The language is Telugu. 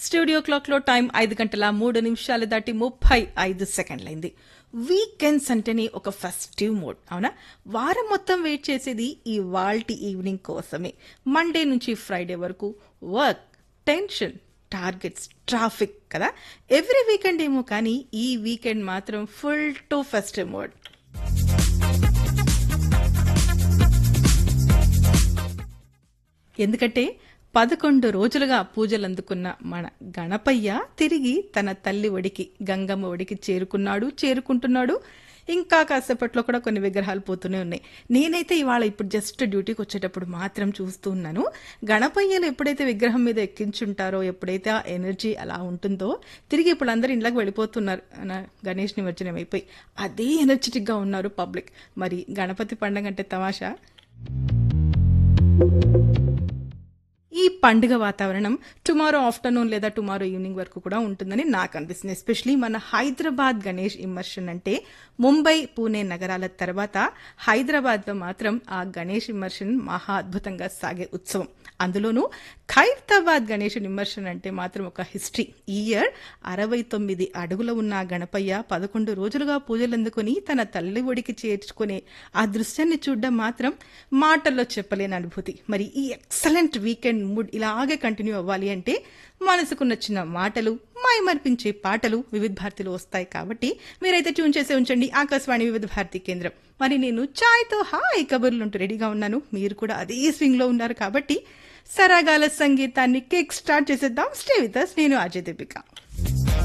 స్టూడియో క్లాక్ లో టైం ఐదు గంటల మూడు నిమిషాలు దాటి ముప్పై ఐదు సెకండ్లైంది వీకెండ్స్ అంటేనే ఒక ఫెస్టివ్ మోడ్ అవునా వారం మొత్తం వెయిట్ చేసేది ఈ వాల్టి ఈవినింగ్ కోసమే మండే నుంచి ఫ్రైడే వరకు వర్క్ టెన్షన్ టార్గెట్స్ ట్రాఫిక్ కదా ఎవ్రీ వీకెండ్ ఏమో కానీ ఈ వీకెండ్ మాత్రం ఫుల్ టు ఫెస్టివ్ మోడ్ ఎందుకంటే పదకొండు రోజులుగా పూజలు అందుకున్న మన గణపయ్య తిరిగి తన తల్లి ఒడికి గంగమ్మ ఒడికి చేరుకున్నాడు చేరుకుంటున్నాడు ఇంకా కాసేపట్లో కూడా కొన్ని విగ్రహాలు పోతూనే ఉన్నాయి నేనైతే ఇవాళ ఇప్పుడు జస్ట్ డ్యూటీకి వచ్చేటప్పుడు మాత్రం చూస్తూ ఉన్నాను గణపయ్యలు ఎప్పుడైతే విగ్రహం మీద ఎక్కించుంటారో ఎప్పుడైతే ఆ ఎనర్జీ అలా ఉంటుందో తిరిగి ఇప్పుడు అందరూ ఇంట్లోకి వెళ్ళిపోతున్నారు నా- గణేష్ నిమజ్జనం అయిపోయి అదే ఎనర్జెటిక్గా ఉన్నారు పబ్లిక్ మరి గణపతి పండగ అంటే తమాషా ఈ పండుగ వాతావరణం టుమారో ఆఫ్టర్నూన్ లేదా టుమారో ఈవినింగ్ వరకు కూడా ఉంటుందని నాకు అనిపిస్తుంది ఎస్పెషలీ మన హైదరాబాద్ గణేష్ ఇమ్మర్షన్ అంటే ముంబై పూణే నగరాల తర్వాత హైదరాబాద్లో మాత్రం ఆ గణేష్ ఇమ్మర్షన్ మహా అద్భుతంగా సాగే ఉత్సవం అందులోనూ ఖైరతాబాద్ గణేష్ ఇమ్మర్షన్ అంటే మాత్రం ఒక హిస్టరీ ఈ ఇయర్ అరవై తొమ్మిది అడుగుల ఉన్న ఆ గణపయ్య పదకొండు రోజులుగా పూజలు అందుకుని తన తల్లి ఒడికి చేర్చుకునే ఆ దృశ్యాన్ని చూడడం మాత్రం మాటల్లో చెప్పలేని అనుభూతి మరి ఈ ఎక్సలెంట్ వీకెండ్ మూడ్ ఇలాగే కంటిన్యూ అవ్వాలి అంటే మనసుకు నచ్చిన మాటలు మైమర్పించే పాటలు వివిధ భారతిలో వస్తాయి కాబట్టి మీరైతే ట్యూన్ చేసే ఉంచండి ఆకాశవాణి వివిధ భారతి కేంద్రం మరి నేను ఛాయ్తో హాయ్ కబుర్లు ఉంటూ రెడీగా ఉన్నాను మీరు కూడా అదే స్వింగ్ లో ఉన్నారు కాబట్టి సరాగాల సంగీతాన్ని కేక్ స్టార్ట్ చేసేద్దాం స్టే విత్ us. నేను అజయ్ దీపిక